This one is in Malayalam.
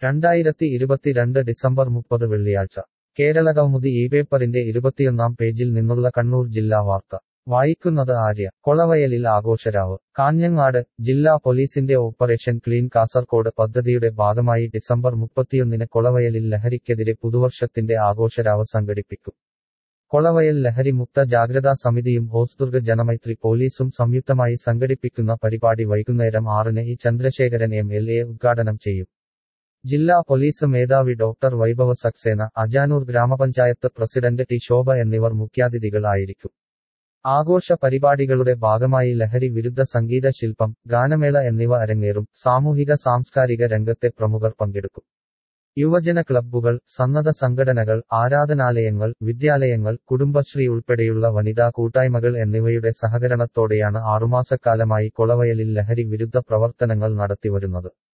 രണ്ടായിരത്തി ഇരുപത്തിരണ്ട് ഡിസംബർ മുപ്പത് വെള്ളിയാഴ്ച കേരളകൗമുദി ഈ പേപ്പറിന്റെ ഇരുപത്തിയൊന്നാം പേജിൽ നിന്നുള്ള കണ്ണൂർ ജില്ലാ വാർത്ത വായിക്കുന്നത് ആര്യ കൊളവയലിൽ ആഘോഷരാവ് കാഞ്ഞങ്ങാട് ജില്ലാ പോലീസിന്റെ ഓപ്പറേഷൻ ക്ലീൻ കാസർകോട് പദ്ധതിയുടെ ഭാഗമായി ഡിസംബർ മുപ്പത്തിയൊന്നിന് കൊളവയലിൽ ലഹരിക്കെതിരെ പുതുവർഷത്തിന്റെ ആഘോഷരാവ് സംഘടിപ്പിക്കും കൊളവയൽ ലഹരി മുക്ത ജാഗ്രതാ സമിതിയും ഹോസ്ദുർഗ് ജനമൈത്രി പോലീസും സംയുക്തമായി സംഘടിപ്പിക്കുന്ന പരിപാടി വൈകുന്നേരം ആറിന് E Chandrasekharan M L A ഉദ്ഘാടനം ചെയ്യും ജില്ലാ പോലീസ് മേധാവി ഡോക്ടർ വൈഭവ സക്സേന അജാനൂർ ഗ്രാമപഞ്ചായത്ത് പ്രസിഡന്റ് ടി ശോഭ എന്നിവർ മുഖ്യാതിഥികൾ ആയിരിക്കും ആഘോഷ പരിപാടികളുടെ ഭാഗമായി ലഹരി വിരുദ്ധ സംഗീത ശില്പം ഗാനമേള എന്നിവ അരങ്ങേറും സാമൂഹിക സാംസ്കാരിക രംഗത്തെ പ്രമുഖർ പങ്കെടുക്കും യുവജന ക്ലബ്ബുകൾ സന്നദ്ധ സംഘടനകൾ ആരാധനാലയങ്ങൾ വിദ്യാലയങ്ങൾ കുടുംബശ്രീ ഉൾപ്പെടെയുള്ള വനിതാ കൂട്ടായ്മകൾ എന്നിവയുടെ സഹകരണത്തോടെയാണ് ആറുമാസക്കാലമായി കൊളവയലിൽ ലഹരി വിരുദ്ധ പ്രവർത്തനങ്ങൾ നടത്തിവരുന്നത്